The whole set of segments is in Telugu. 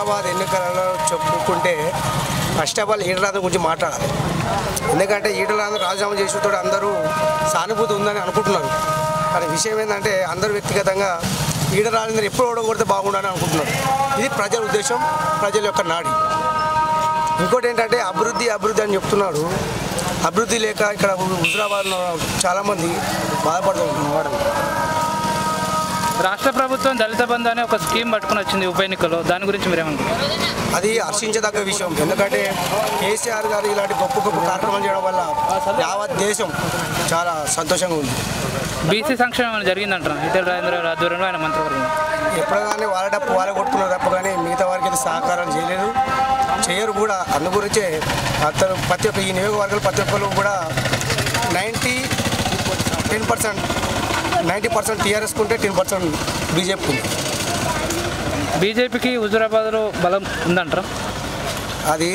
హుజరాబాద్ ఎన్నికలలో చెప్పుకుంటే ఫస్ట్ ఆఫ్ ఆల్ ఈటల గురించి మాట్లాడాలి ఎందుకంటే ఈటల రాజీనామా చేసినతో అందరూ సానుభూతి ఉందని అనుకుంటున్నారు కానీ విషయం ఏంటంటే అందరూ వ్యక్తిగతంగా ఈడ రాజేంద్ర ఎప్పుడు ఓడగొడితే బాగుండని అనుకుంటున్నారు ఇది ప్రజల ఉద్దేశం ప్రజల యొక్క నాడి ఇంకోటి ఏంటంటే అభివృద్ధి అభివృద్ధి అని చెప్తున్నాడు అభివృద్ధి లేక ఇక్కడ హుజరాబాద్లో చాలామంది బాధపడుతున్నారు రాష్ట్ర ప్రభుత్వం దళిత బంధు అనే ఒక స్కీమ్ పట్టుకుని వచ్చింది ఉప ఎన్నికల్లో దాని గురించి మీరేమనుకుంటారు అది హర్షించదగ్గ విషయం ఎందుకంటే కేసీఆర్ గారు ఇలాంటి గొప్ప గొప్ప కార్యక్రమాలు చేయడం వల్ల యావత్ దేశం చాలా సంతోషంగా ఉంది బీసీ సంక్షేమం ఏమైనా జరిగిందంటారా ఇటల్ రాజేంద్ర గారి ఆధ్వర్యంలో ఆయన మంత్రివర్గం ఎప్పుడు కానీ వాళ్ళ డప్పు వాళ్ళ కొట్టుకున్నారు తప్ప కానీ మిగతా వారికి అయితే సహకారం చేయలేదు చేయరు కూడా అందు గురించే అతను ప్రతి ఒక్క ఈ నియోజకవర్గాలు ప్రతి ఒక్కరు కూడా ninety ten percent ninety percent TRS ఉంటే టెన్ పర్సెంట్ బీజేపీ ఉంది బీజేపీకి హుజురాబాద్లో బలం ఉందంటారా అది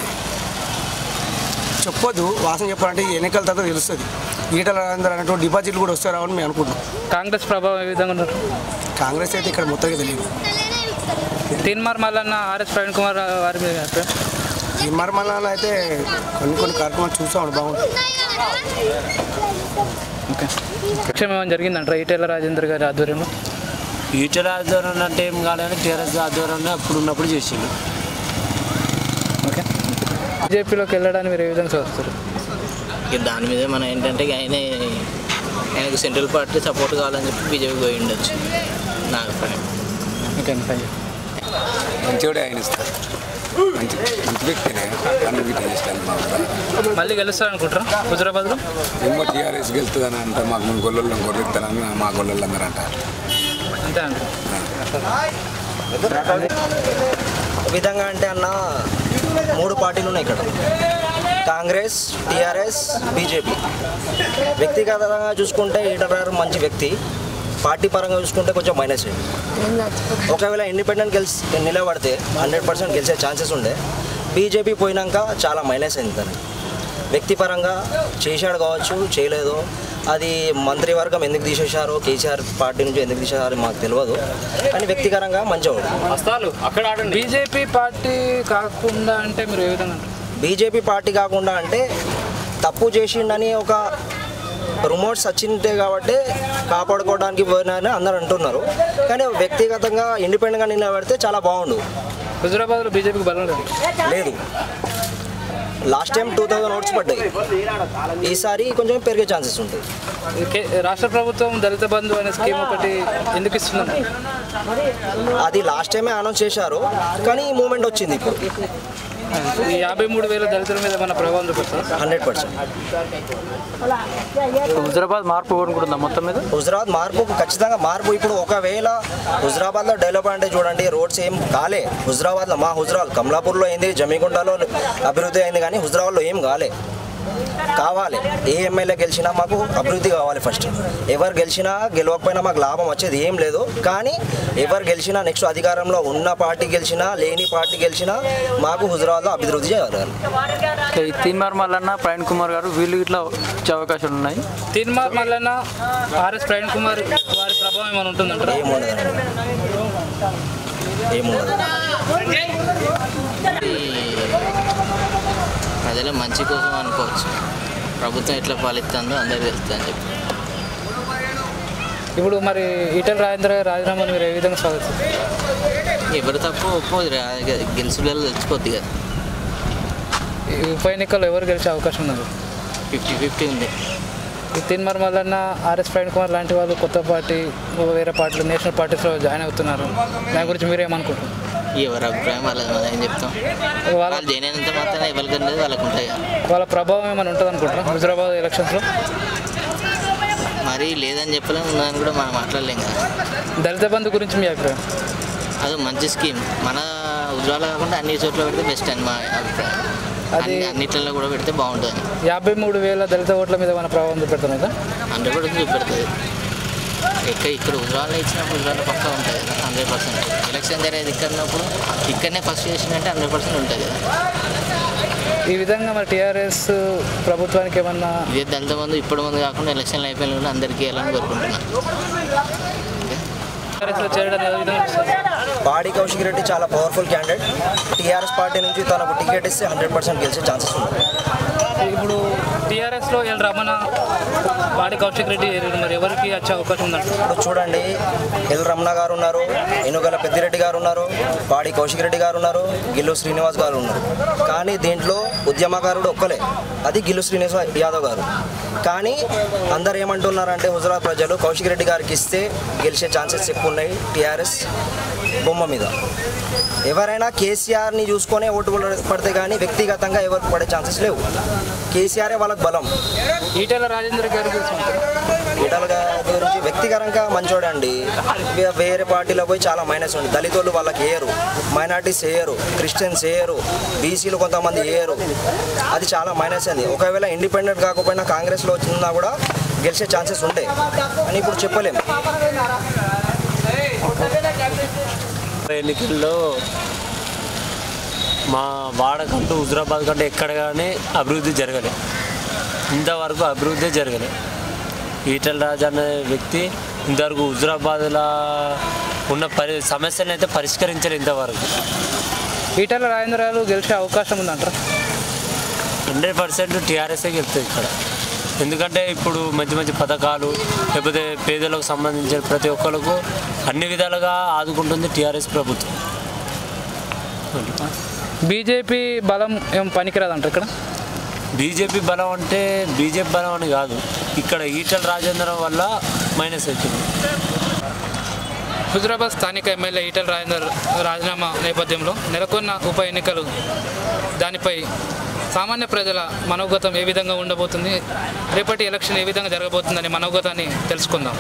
చెప్పొద్దు వాసన చెప్పాలంటే ఈ ఎన్నికల తర్వాత తెలుస్తుంది ఈటల రాజేందర్ అనేటువంటి డిపాజిట్లు కూడా వస్తారా అని మేము అనుకుంటున్నాం కాంగ్రెస్ ప్రభావం ఏ విధంగా ఉన్నారు కాంగ్రెస్ అయితే ఇక్కడ మొత్తంగా తెలియదు తీన్మార్ మల్లన్న ఆర్ఎస్ ప్రవీణ్ కుమార్ వారి మీద అభిప్రాయం? ఈ మర్మలాలు అయితే కొన్ని కొన్ని కార్యక్రమాలు చూసాం బాగుంటుంది ఓకే సంక్షేమం ఏమైనా జరిగిందంటారా ఈటెల రాజేంద్ర గారి ఆధ్వర్యంలో ఈటల ఆధ్వర్యం అంటే ఏం కాదని టీఆర్ఎస్ ఆధ్వర్యంలో అప్పుడు ఉన్నప్పుడు చేసిండు ఓకే బీజేపీలోకి వెళ్ళడానికి మీరు ఏ విధంగా చూస్తారు ఇక దాని మీద మనం ఏంటంటే ఇక ఆయన ఆయనకు సెంట్రల్ పార్టీ సపోర్ట్ కావాలని చెప్పి బీజేపీ పోయి ఉండొచ్చు నా అభిప్రాయం ఓకే థ్యాంక్ యూ మంచివాడే ఆయన ఇస్తారు మంచి మంచి వ్యక్తినే అన్ని వీటి చేస్తాను మళ్ళీ గెలుస్తారు అనుకుంటారా హుజురాబాద్లో ఏమో టీఆర్ఎస్ గెలుతుందని అంటే మాకు మేము గొల్లలు గొర్రెత్తానని మా గొల్లలు అందరూ అంటారు అంతే అండి విధంగా అంటే అన్న మూడు పార్టీలు ఉన్నాయి ఇక్కడ కాంగ్రెస్ టీఆర్ఎస్ బీజేపీ వ్యక్తిగతంగా చూసుకుంటే ఈటల గారు మంచి వ్యక్తి పార్టీ పరంగా చూసుకుంటే కొంచెం మైనస్ ఒకవేళ ఇండిపెండెంట్ గెలిచి నిలబడితే హండ్రెడ్ పర్సెంట్ గెలిచే ఛాన్సెస్ ఉండే బీజేపీ పోయినాక చాలా మైనస్ అయింది తనకి వ్యక్తిపరంగా చేశాడు కావచ్చు చేయలేదు అది మంత్రివర్గం ఎందుకు తీసేశారో కేసీఆర్ పార్టీ నుంచి ఎందుకు తీసేశారో మాకు తెలియదు కానీ వ్యక్తిగతంగా మంచివాడు బీజేపీ పార్టీ కాకుండా అంటే మీరు ఏ విధంగా అంటారు బీజేపీ పార్టీ కాకుండా అంటే తప్పు చేసిండని ఒక రుమోట్స్ వచ్చింటే కాబట్టి కాపాడుకోవడానికి పోయినారని అందరూ అంటున్నారు కానీ వ్యక్తిగతంగా ఇండిపెండెంట్గా నిలబడితే చాలా బాగుండు హుజురాబాద్లో బీజేపీకి బలం లేదు లేదు last time two thousand votes పడ్డాయి ఈసారి కొంచెం పెరిగే ఛాన్సెస్ ఉంటాయి ఈ కే- రాష్ట్ర ప్రభుత్వం దళిత బంధు అనే స్కీమ్ ఒకటి ఎందుకు ఇస్తుందండి అది లాస్ట్ టైమే అనౌన్స్ చేశారు కానీ ఈ మూమెంట్ వచ్చింది ఇప్పుడు ఈ యాభై మూడు వేల దళితుల మీద మన ప్రభావం చూపిస్తుంది హండ్రెడ్ పర్సెంట్ హుజురాబాద్ మార్పు కోరుకుంటుందా మొత్తం మీద హుజరాబాద్ మార్పు ఖచ్చితంగా మార్పు ఇప్పుడు ఒకవేళ హుజరాబాద్లో డెవలప్ అంటే చూడండి రోడ్స్ ఏం కాలే హుజరాబాద్లో మా హుజరాబాద్ కమలాపూర్లో అయింది జమీగుంటలో అభివృద్ధి అయింది కానీ హుజరాబాద్లో ఏం కాలే కావాలి ఏ ఎమ్మెల్యే గెలిచినా మాకు అభివృద్ధి కావాలి ఫస్ట్ ఎవరు గెలిచినా గెలవకపోయినా మాకు లాభం వచ్చేది ఏం లేదు కానీ ఎవరు గెలిచినా నెక్స్ట్ అధికారంలో ఉన్న పార్టీ గెలిచినా లేని పార్టీ గెలిచినా మాకు హుజరాబాద్లో అభివృద్ధి చేయాలి ఈ తీన్మార్ మల్లన్న ప్రవీణ్ కుమార్ గారు వీళ్ళు ఇట్లా వచ్చే అవకాశాలు ఉన్నాయి తీన్మార్ మల్లన్న ఆర్ఎస్ ప్రవీణ్ కుమార్ వారి ప్రభావం ఏమైనా ఉంటుందంటారా ఏముండదు ఏముండదు ప్రజల మంచి కోసం అనుకోవచ్చు ప్రభుత్వం ఎట్లా పాలిస్తుందో అందరికీ తెలుస్తుంది అని చెప్పి ఇప్పుడు మరి ఈటెల రాజేంద్ర గారి రాజీనామాను మీరు ఏ విధంగా స్వాగతిస్తారు ఎవరు తప్పు ఒప్పుకోదు గెలుసులలో తెలిసిపోద్ది కదా ఈ ఉప ఎన్నికల్లో ఎవరు గెలిచే అవకాశం ఉన్నది ఫిఫ్టీ ఫిఫ్టీ ఉంది ఈ తీన్మార్ మల్లన్న ఆర్ఎస్ ప్రవీణ్ కుమార్ లాంటి వాళ్ళు కొత్త పార్టీ వేరే పార్టీలు నేషనల్ పార్టీస్లో జాయిన్ అవుతున్నారు దాని గురించి మీరేమనుకుంటారు ఎవరి అభిప్రాయం వాళ్ళది మనం ఏం చెప్తాం వాళ్ళ వాళ్ళు జైన్ అయినంత మాత్రం ఎవరికి అనేది వాళ్ళకు ఉంటాయి కదా. వాళ్ళ ప్రభావం ఏమైనా ఉంటుంది అనుకుంటారా హుజరాబాద్ ఎలక్షన్స్లో మరి లేదని చెప్పలేము ఉందని కూడా మనం మాట్లాడలేం కదా దళిత బంధు గురించి మీ అభిప్రాయం అది మంచి స్కీమ్ మన ఉజ్వాల కాకుండా అన్ని చోట్ల పెడితే బెస్ట్ అని మా అభిప్రాయం అది- అన్ని అన్నిట్లలో కూడా పెడితే బాగుంటుంది యాభై మూడు వేల దళిత ఓట్ల మీద మన ప్రభావం చూపెడతాం కదా హండ్రెడ్ కూడా చూపెడుతుంది ఇక్కడ ఇక్కడ ఉజ్వాల ఇచ్చినప్పుడు ఉజ్వాల పక్క ఉంటుంది కదా హండ్రెడ్ పర్సెంట్ ఎలక్షన్ జరిగేది ఇక్కడ ఉన్నప్పుడు ఇక్కడనే ఫస్ట్ చేసినట్టే హండ్రెడ్ పర్సెంట్ ఉంటుంది కదా ఈ విధంగా మరి టీఆర్ఎస్ ప్రభుత్వానికి ఏమన్నా ఇదే దళిత మంది ఇప్పుడు ముందు కాకుండా ఎలక్షన్లు అయిపోయిన కూడా అందరికీ వెళ్ళాలని కోరుకుంటున్నాను టీఆర్ఎస్లో చేరడం ఏ విధంగా చూస్తారు? బాడీ కౌశిక్ రెడ్డి చాలా పవర్ఫుల్ క్యాండిడేట్ టీఆర్ఎస్ పార్టీ నుంచి తనకు టికెట్ ఇస్తే హండ్రెడ్ పర్సెంట్ గెలిచే ఛాన్సెస్ ఉన్నాయి ఇప్పుడు టీఆర్ఎస్లో ఎల్ రమణ వాడి కౌశిక్ రెడ్డి మరి ఎవరికి వచ్చే అవకాశం ఉందంట ఇప్పుడు చూడండి ఎల్ రమణ గారు ఉన్నారు ఎనుగల పెద్దిరెడ్డి గారు ఉన్నారు బాడి కౌశిక్ రెడ్డి గారు ఉన్నారు గిల్లు శ్రీనివాస్ గారు ఉన్నారు కానీ దీంట్లో ఉద్యమకారుడు ఒక్కలే అది గిల్లు శ్రీనివాస్ యాదవ్ గారు కానీ అందరు ఏమంటున్నారంటే హుజరాబాద్ ప్రజలు కౌశిక్ రెడ్డి గారికి ఇస్తే గెలిచే ఛాన్సెస్ ఎక్కువ ఉన్నాయి టీఆర్ఎస్ బొమ్మ మీద ఎవరైనా కేసీఆర్ని చూసుకొనే ఓటు పడితే కానీ వ్యక్తిగతంగా ఎవరికి పడే ఛాన్సెస్ లేవు కేసీఆరే వాళ్ళకి బలం ఈటెల రాజేందర్ గారి గురించి అంటారు. ఈటల గారి గురించి వ్యక్తిగతంగా మంచోడండి వే- వేరే పార్టీలో పోయి చాలా మైనస్ ఉంది దళితులు వాళ్ళకి వేయరు మైనార్టీస్ వేయరు క్రిస్టియన్స్ వేయరు బీసీలు కొంతమంది వేయరు అది చాలా మైనస్ అంది ఒకవేళ ఇండిపెండెంట్ కాకపోయినా కాంగ్రెస్లో వచ్చినా కూడా గెలిచే ఛాన్సెస్ ఉంటాయి అని ఇప్పుడు చెప్పలేము ఎన్నికల్లో మా వాడకంటూ హుజరాబాద్ కంటే ఎక్కడ కానీ అభివృద్ధి జరగలే ఇంతవరకు అభివృద్ధి జరగలే ఈటల రాజు అనే వ్యక్తి ఇంతవరకు హుజరాబాద్లో ఉన్న పరి సమస్యలను అయితే పరిష్కరించలేదు ఇంతవరకు ఈటెల రాజేందర్ గారు గెలిచే అవకాశం ఉందంటారా హండ్రెడ్ పర్సెంట్ టీఆర్ఎస్ఏ గెలుస్తుంది ఇక్కడ ఎందుకంటే ఇప్పుడు మంచి మంచి పథకాలు లేకపోతే పేదలకు సంబంధించిన ప్రతి ఒక్కరికి అన్ని విధాలుగా ఆదుకుంటుంది టీఆర్ఎస్ ప్రభుత్వం బీజేపీ బలం ఏం పనికిరాదంట ఇక్కడ బీజేపీ బలం అంటే బీజేపీ బలం అని కాదు ఇక్కడ ఈటల రాజేంద్రం వల్ల మైనస్ అవుతుంది హుజరాబాద్ స్థానిక ఎమ్మెల్యే ఈటెల రాజేందర్ రాజీనామా నేపథ్యంలో నెలకొన్న ఉప ఎన్నికలు దానిపై సామాన్య ప్రజల మనోగతం ఏ విధంగా ఉండబోతుంది రేపటి ఎలక్షన్ ఏ విధంగా జరగబోతుందని మనోగతాన్ని తెలుసుకుందాం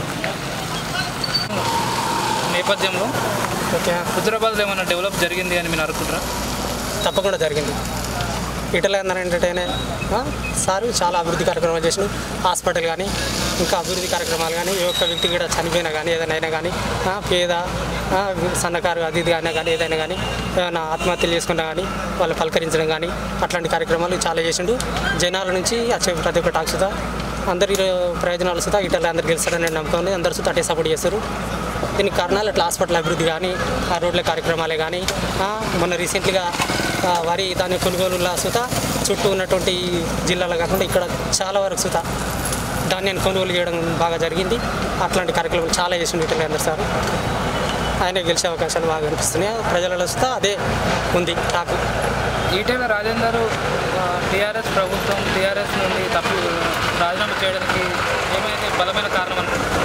నేపథ్యంలో హుజరాబాద్లో ఏమైనా డెవలప్ జరిగింది అని మీరు అనుకుంటారా తప్పకుండా జరిగింది ఇటలీ ఏంటంటేనే సార్ చాలా అభివృద్ధి కార్యక్రమాలు చేసిన హాస్పిటల్ కానీ ఇంకా అభివృద్ధి కార్యక్రమాలు కానీ ఏ ఒక్క వ్యక్తి కూడా చనిపోయినా కానీ ఏదైనా అయినా కానీ ఆ, పేద ఆ, సన్నకారు అది ఇది అయినా కానీ ఏదైనా కానీ ఏమైనా ఆత్మహత్యలు చేసుకున్నా కానీ వాళ్ళు పలకరించడం కానీ అట్లాంటి కార్యక్రమాలు చాలా చేసిండు జనాల నుంచి వచ్చే ప్రతి ఒక్క టాక్ సుతా అందరి ప్రయోజనాలు సుతా ఇటలీ అందరికి గెలుస్తారని నమ్మకం ఉంది అందరు సుతా అటే సపోర్ట్ చేస్తారు దీనికి కారణాలు అట్లా హాస్పిటల్ అభివృద్ధి కానీ ఆ రోడ్ల కార్యక్రమాలే కానీ ఆ, మొన్న రీసెంట్గా ఆ, వరి దాని కొనుగోలుల సుత చుట్టూ ఉన్నటువంటి జిల్లాలో కాకుండా ఇక్కడ చాలా వరకు సుత ధాన్యాన్ని కొనుగోలు చేయడం బాగా జరిగింది అట్లాంటి కార్యక్రమాలు చాలా చేసిండు ఇటలీ అందరు సార్ ఆయన గెలిచే అవకాశాలు బాగా కనిపిస్తున్నాయి ప్రజలలో సుత అదే ఉంది టాకు ఈటెల రాజేందర్ టీఆర్ఎస్ ప్రభుత్వం టీఆర్ఎస్ నుండి తప్పు రాజీనామా చేయడానికి ఏమైనా బలమైన కారణం అనుకుంటున్నారు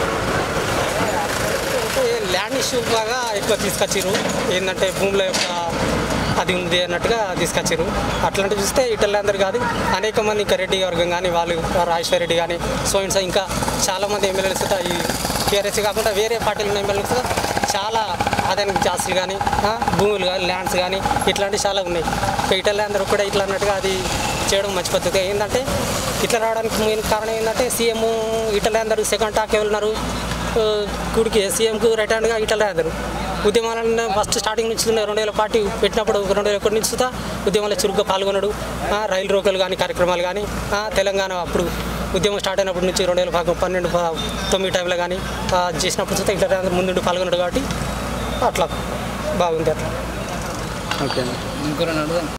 అంటే ల్యాండ్ ఇష్యూ బాగా ఎక్కువ తీసుకొచ్చారు ఏంటంటే భూముల యొక్క అది ఉంది అన్నట్టుగా తీసుకొచ్చారు అట్లాంటివి చూస్తే ఇటల్ అందరు కాదు అనేక మంది ఇంకా రెడ్డి వర్గం కానీ వాళ్ళు రాజేశ్వర రెడ్డి కానీ సో ఇంకా ఇంకా చాలామంది ఎమ్మెల్యేలు కూడా ఈ టీఆర్ఎస్ కాకుండా వేరే పార్టీలు ఉన్న ఎమ్మెల్యేలు కూడా చాలా ఆదాయానికి జాస్తులు కానీ ఆ, భూములు కానీ ల్యాండ్స్ కానీ ఇట్లాంటివి చాలా ఉన్నాయి ఇంకా ఇటల్ అందరూ కూడా ఇట్లా అన్నట్టుగా అది చేయడం మంచి పద్ధతి ఏంటంటే ఇట్లా రావడానికి మెయిన్ కారణం ఏంటంటే సీఎం ఇటల్ అందరూ సెకండ్ టాక్ ఉన్నారు కుడికి సీఎంకు రైట్ హ్యాండ్గా ఇట్లా రాదారు ఉద్యమాలను ఫస్ట్ స్టార్టింగ్ నుంచి ఉన్న రెండు వేల పార్టీ పెట్టినప్పుడు రెండు వేల ఒకటి నుంచి సుతా ఉద్యమాల్లో చురుగ్గా పాల్గొన్నాడు ఆ, రైలు రోకలు కానీ కార్యక్రమాలు కానీ ఆ, తెలంగాణ అప్పుడు ఉద్యమం స్టార్ట్ అయినప్పటి నుంచి రెండు వేల పద- పన్నెండు ప- తొమ్మిది టైంలో కానీ ఆ, చేసినప్పుడు సుతా ఇట్లా రాదారు ముందుండి పాల్గొన్నాడు కాబట్టి అట్లా బాగుంది అట్లా ఓకే ఇంకొరని అడుగుదాం